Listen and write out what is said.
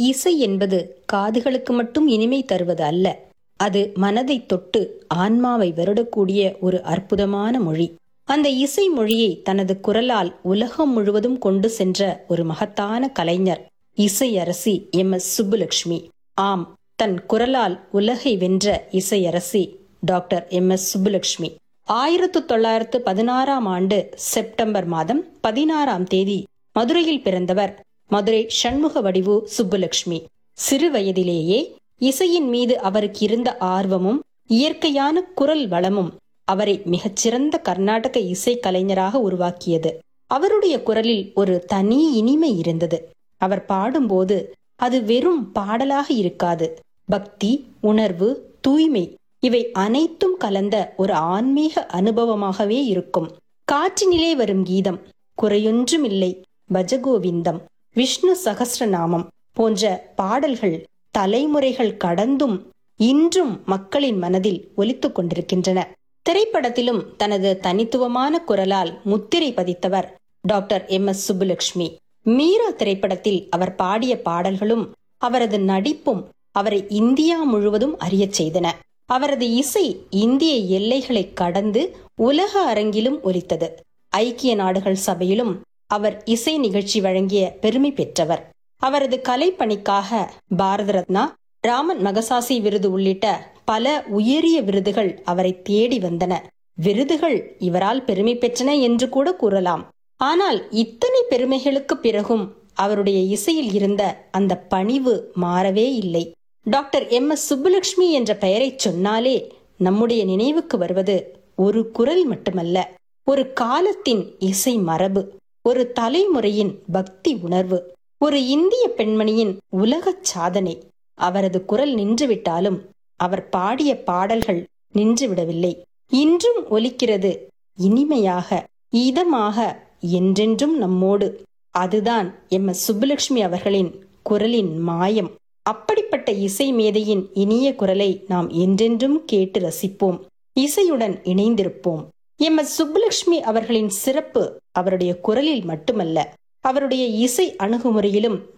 இசை என்பது காதுகளுக்கு மட்டும் இனிமை தருவது அல்ல அது மனதை தொட்டு ஆன்மாவை வருடக்கூடிய ஒரு அற்புதமான மொழி அந்த இசை மொழியை தனது குரலால் உலகம் முழுவதும் கொண்டு சென்ற ஒரு மகத்தான கலைஞர் இசை அரசி எம் எஸ் சுப்புலட்சுமி ஆம் தன் குரலால் உலகை வென்ற இசை அரசி டாக்டர் எம் எஸ் சுப்புலட்சுமி ஆயிரத்து தொள்ளாயிரத்து பதினாறாம் ஆண்டு செப்டம்பர் மாதம் பதினாறாம் தேதி மதுரையில் பிறந்தவர் மதுரை சண்முக வடிவு சுப்புலட்சுமி சிறு வயதிலேயே இசையின் மீது அவருக்கு இருந்த ஆர்வமும் இயற்கையான குரல் வளமும் அவரை மிகச்சிறந்த கர்நாடக இசை கலைஞராக உருவாக்கியது அவருடைய குரலில் ஒரு தனி இனிமை இருந்தது அவர் பாடும்போது அது வெறும் பாடலாக இருக்காது பக்தி உணர்வு தூய்மை இவை அனைத்தும் கலந்த ஒரு ஆன்மீக அனுபவமாகவே இருக்கும் காற்றினிலே வரும் கீதம் குறையொன்றுமில்லை பஜகோவிந்தம் விஷ்ணு சகஸ்ரநாமம் போன்ற பாடல்கள் தலைமுறைகள் கடந்தும் இன்றும் மக்களின் மனதில் ஒலித்துக் கொண்டிருக்கின்றன திரைப்படத்திலும் தனது தனித்துவமான குரலால் முத்திரை பதித்தவர் doctor M S Subbulakshmi Meera திரைப்படத்தில் அவர் பாடிய பாடல்களும் அவரது நடிப்பும் அவரை இந்தியா முழுவதும் அறியச் செய்தன அவரது இசை இந்திய எல்லைகளை கடந்து உலக அரங்கிலும் ஒலித்தது ஐக்கிய நாடுகள் சபையிலும் அவர் இசை நிகழ்ச்சி வழங்கிய பெருமை பெற்றவர் அவரது கலைப்பணிக்காக பாரத ரத்னா ராமன் மகசாசி விருது உள்ளிட்ட பல உயரிய விருதுகள் அவரை தேடி வந்தன விருதுகள் இவரால் பெருமை பெற்றன என்று கூட கூறலாம் ஆனால் இத்தனை பெருமைகளுக்கு பிறகும் அவருடைய இசையில் இருந்த அந்த பணிவு மாறவே இல்லை டாக்டர் எம் எஸ் சுப்புலட்சுமி என்ற பெயரை சொன்னாலே நம்முடைய நினைவுக்கு வருவது ஒரு குரல் மட்டுமல்ல ஒரு காலத்தின் இசை மரபு ஒரு தலைமுறையின் பக்தி உணர்வு ஒரு இந்திய பெண்மணியின் உலக சாதனை அவரது குரல் நின்றுவிட்டாலும் அவர் பாடிய பாடல்கள் நின்றுவிடவில்லை இன்றும் ஒலிக்கிறது இனிமையாக இதமாக என்றென்றும் நம்மோடு அதுதான் எம் எஸ் சுப்புலட்சுமி அவர்களின் குரலின் மாயம் அப்படிப்பட்ட இசை மேதையின் இனிய குரலை நாம் என்றென்றும் கேட்டு ரசிப்போம் இசையுடன் இணைந்திருப்போம் எம் எஸ் சுப்புலட்சுமி அவர்களின் சிறப்பு அவருடைய குரலில் மட்டுமல்ல அவருடைய இசை அணுகுமுறையிலும்